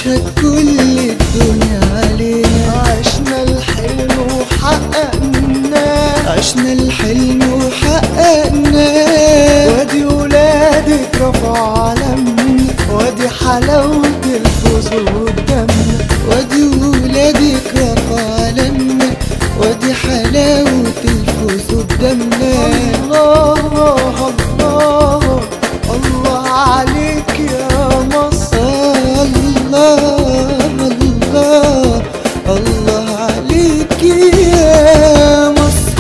تشهد كل الدنيا علينا عشنا الحلم وحققناه عشنا الحلم وحققناه وادي ولادك رفعوا علمنا وادي حلاوة الفوز قدامنا وادي ولادك رفع علمنا وادي حلاوة الفوز قدامنا الله الله الله عليك يا مصر الله الله الله عليك يا مصر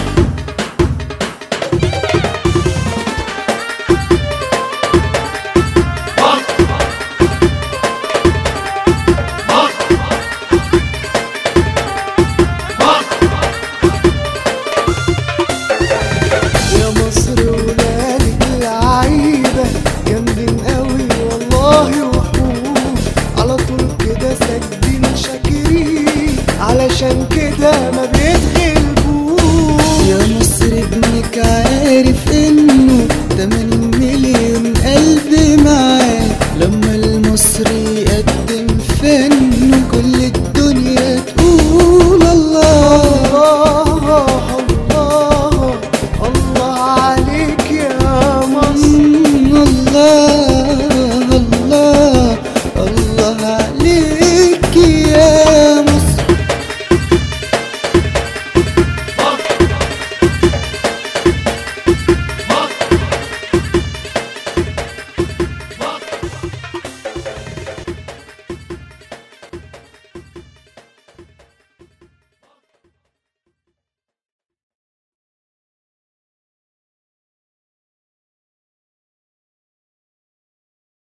يا مصر ولادك لعيبة جامدين قوي والله وحوش على طول كده ساجدين شاكرين علشان كده ما بيتغلبوش يا مصر ابنك عارف انه 80 مليون قلب معاه لما المصري يقدم فن